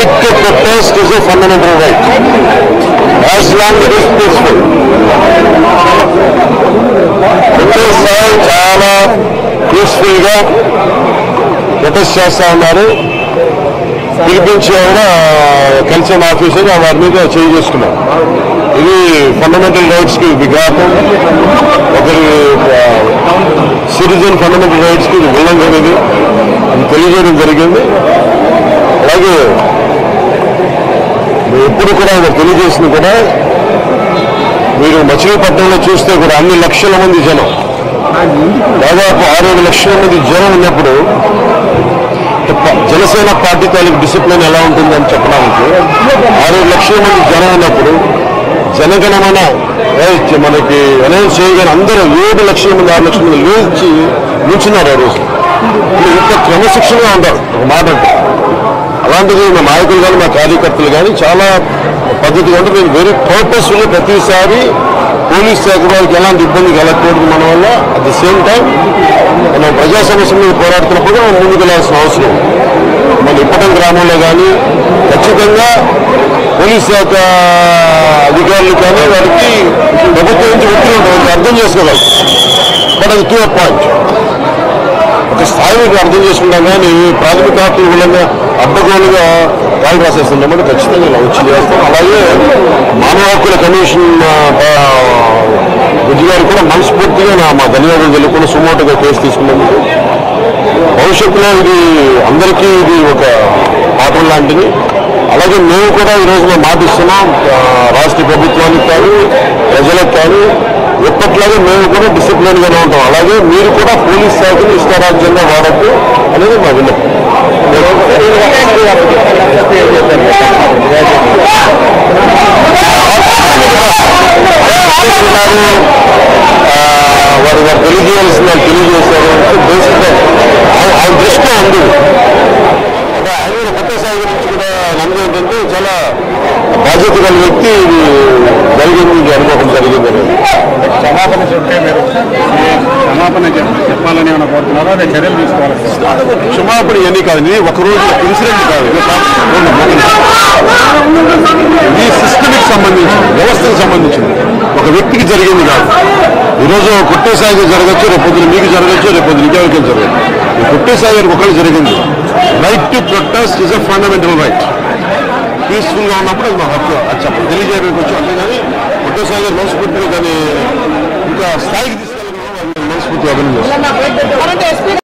Right to protest is a fundamental right as long it is peaceful protest చాలా peaceful గా protest చేస్తా ఉన్నారు పిలిపించి కూడా కన్సర్న్ ఆఫీసర్ వారి మీద చేయి చేసుకున్నారు ఇది ఫండమెంటల్ రైట్స్ కి విఘాతం ఒకరి సిటిజన్ ఫండమెంటల్ రైట్స్ కి ఉల్లంఘన ఇది అది తెలియజేయడం జరిగింది అలాగే ఎప్పుడు కూడా ఆయన తెలియజేసింది కూడా మీరు మచిలీపట్నంలో చూస్తే కూడా అన్ని లక్షల మంది జనం దాదాపు ఆరు ఏడు లక్షల మంది జనం ఉన్నప్పుడు ప- జనసేన పార్టీ తాలూకు డిసిప్లిన్ ఎలా ఉంటుందని చెప్పడానికి ఆరు లక్షల మంది జనం ఉన్నప్పుడు జనగణమన ఏ, మనకి అనౌన్స్ చేయగానే అందరూ ఏడు లక్షల మంది ఆరు లక్షల మంది లేచి నిల్చున్నారు ఆ రోజు వీళ్ళు ఇంత క్రమశిక్షణగా ఉంటారు ఒక మాట అంటే అలాంటిది మా నాయకులు కానీ మా కార్యకర్తలు కానీ చాలా పద్ధతిగా ఉంటే మేము వెరీ పర్పస్ఫుల్ ప్రతిసారి పోలీస్ శాఖ వాళ్ళకి ఎలాంటి ఇబ్బంది కలగకూడదు మన వల్ల అట్ ద సేమ్ టైం మనం ప్రజా సమస్యల మీద పోరాడుతున్నప్పుడు మనం ముందుకు వెళ్ళాల్సిన అవసరం ఉంది. మన ఇప్పటం గ్రామంలో కానీ ఖచ్చితంగా పోలీస్ శాఖ అధికారులు కానీ వారికి ప్రభుత్వం నుంచి ఒత్తిడి ఉంటుంది అర్థం చేసుకోవాలి బట్ అది టూ పాయింట్ ఒక స్థాయికి అర్థం చేసుకుంటాం కానీ ప్రాథమిక హక్కులు మూలంగా అడ్డగోలుగా కాలు రాసేస్తున్నామని ఖచ్చితంగా ఇలా వచ్చి చేస్తాం అలాగే మానవ హక్కుల కమిషన్ ఆ, ఆ, బుద్ధి గారు కూడా మనస్ఫూర్తిగా నా మా ధన్యవాదాలు తెలుపుకుని సుమోటుగా కేసు తీసుకున్నందుకు భవిష్యత్తులో ఇది అందరికీ ఇది ఒక పాఠం లాంటిది అలాగే మేము కూడా ఈ రోజున మాటిస్తున్నాం ఆ, రాష్ట్ర ప్రభుత్వానికి కానీ ప్రజలకు కానీ ఎప్పట్లాగే మేము కూడా డిసిప్లిన్ గానే ఉంటాం అలాగే మీరు కూడా పోలీస్ శాఖను ఇష్టారాజ్యంగా వాడద్దు అనేది మా విన్నపం ఉన్నారు. ఆ, వారు వారు తెలియజేయాల్సిన వాళ్ళు తెలియజేశారు బేసిక్గా ఆయన- ఆయన దృష్టిలో ఉంది అంటే ఆయన కూడా కొత్త సాగు గురించి కూడా నమ్మకం ఏంటంటే చాలా బాధ్యత గల వ్యక్తి ఇది జరిగింది ఇది అనుకోవడం జరిగింది అనేది క్షమాపణ చెప్తే మీరు ఈ క్షమాపణ చెప్- చెప్పాలని ఏమైనా కోరుతున్నారా అదే చర్యలు తీసుకోవాలి క్షమాపణ ఇవన్నీ కాదు ఇది ఒక రోజు ఇన్సిడెంట్ కాదు ఇది ఒక రెండు మూడు. ఇది సిస్టమిక్ సంబంధించింది వ్యవస్థకు సంబంధించింది ఒక వ్యక్తికి జరిగింది కాదు ఈరోజు కుట్టేసాగి జరగచ్చు రేపొద్దున మీకు జరగచ్చు రేపొద్దున ఇంకెవరికి జరగదు ఈ కుట్టేసాగి గారికి ఒకళ్ళు జరిగింది right to protest is a fundamental right peaceful గా ఉన్నప్పుడు అది మా హక్కు అది చెప్పండి తెలియజేయడానికి వచ్చి అంటే కానీ కుట్టేసాగి గారు మనస్ఫూర్తిగా దాన్ని ఇంకా స్థాయికి తీసుకెళ్ళడం మనస్ఫూర్తిగా అభినందిస్తాను కరెంట్ ఎస్పీ